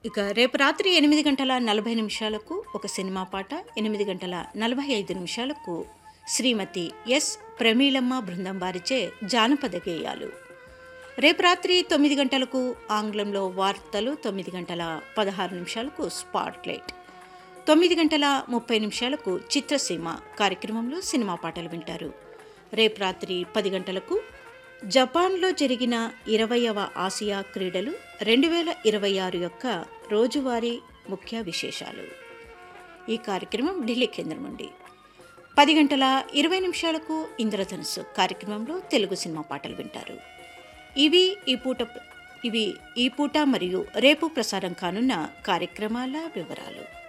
ఇక రేపు రాత్రి ఎనిమిది గంటల నలభై నిమిషాలకు ఒక సినిమా పాట ఎనిమిది గంటల నలభై ఐదు నిమిషాలకు శ్రీమతి ఎస్ ప్రమీలమ్మ బృందం వారిచే జానపద గేయాలు రేపు రాత్రి తొమ్మిది గంటలకు ఆంగ్లంలో వార్తలు తొమ్మిది గంటల పదహారు నిమిషాలకు స్పాట్లైట్ తొమ్మిది గంటల ముప్పై నిమిషాలకు చిత్రసీమ కార్యక్రమంలో సినిమా పాటలు వింటారు రేపు రాత్రి పది గంటలకు జపాన్లో జరిగిన ఇరవయవ ఆసియా క్రీడలు రెండు వేల ఇరవై ఆరు యొక్క రోజువారీ ముఖ్య విశేషాలు ఈ కార్యక్రమం ఢిల్లీ కేంద్రం నుండి పది గంటల ఇరవై నిమిషాలకు ఇంద్రధనుస్సు కార్యక్రమంలో తెలుగు సినిమా పాటలు వింటారు ఇవి ఈ పూట ఇవి ఈ పూట మరియు రేపు ప్రసారం కానున్న కార్యక్రమాల వివరాలు